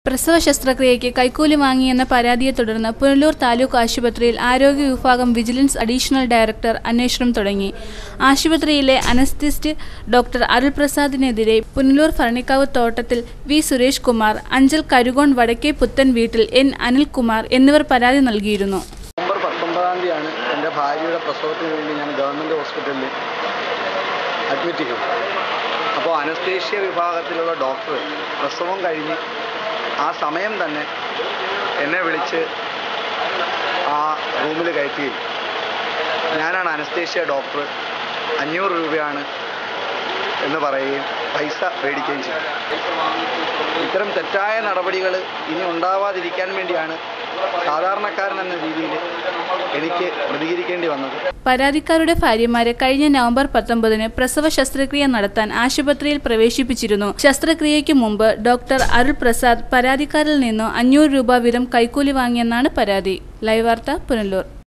പ്രസവ ശസ്ത്രക്രിയയ്ക്ക് കൈക്കൂലി വാങ്ങിയെന്ന പരാതിയെ തുടർന്ന് പുനലൂർ താലൂക്ക് ആശുപത്രിയിൽ ആരോഗ്യ വിഭാഗം വിജിലൻസ് അഡീഷണൽ ഡയറക്ടർ അന്വേഷണം തുടങ്ങി ആശുപത്രിയിലെ അനസ്തിസ്റ്റ് ഡോക്ടർ അരുൾപ്രസാദിനെതിരെ പുനലൂർ ഭരണിക്കാവ് തോട്ടത്തിൽ വി സുരേഷ് കുമാർ അഞ്ചൽ കരുകോൺ വടക്കേ പുത്തൻ വീട്ടിൽ എൻ അനിൽകുമാർ എന്നിവർ പരാതി നൽകിയിരുന്നു നവംബർ പത്തൊമ്പതാം തീയതിയാണ് എൻ്റെ ഭാര്യയുടെ പ്രസവത്തിന് വേണ്ടി ഞാൻ ഗവൺമെൻറ് ഹോസ്പിറ്റലിൽ അഡ്മിറ്റ് ചെയ്തു അപ്പോൾ അനസ്തേഷ്യ വിഭാഗത്തിലുള്ള ഡോക്ടർ പ്രസവം കഴിഞ്ഞ് ആ സമയം തന്നെ എന്നെ വിളിച്ച് ആ റൂമിൽ കയറ്റുകയും ഞാനാണ് അനസ്തേഷ്യ ഡോക്ടർ അഞ്ഞൂറ് രൂപയാണ് എന്ന് പറയുകയും പൈസ മേടിക്കുകയും ചെയ്തു ഇത്തരം തെറ്റായ നടപടികൾ ഇനി ഉണ്ടാവാതിരിക്കാൻ വേണ്ടിയാണ് സാധാരണക്കാരൻ എന്ന രീതിയിൽ എനിക്ക് പ്രതികരിക്കേണ്ടി വന്നത് പരാതിക്കാരുടെ ഭാര്യമാരെ കഴിഞ്ഞ നവംബർ പത്തൊമ്പതിന് പ്രസവ ശസ്ത്രക്രിയ നടത്താൻ ആശുപത്രിയിൽ പ്രവേശിപ്പിച്ചിരുന്നു ശസ്ത്രക്രിയയ്ക്ക് മുമ്പ് ഡോക്ടർ അരുൾ പ്രസാദ് പരാതിക്കാരിൽ നിന്നും അഞ്ഞൂറ് രൂപ വീതം കൈക്കൂലി വാങ്ങിയെന്നാണ് പരാതി ലൈവ് വാർത്ത പുനലൂർ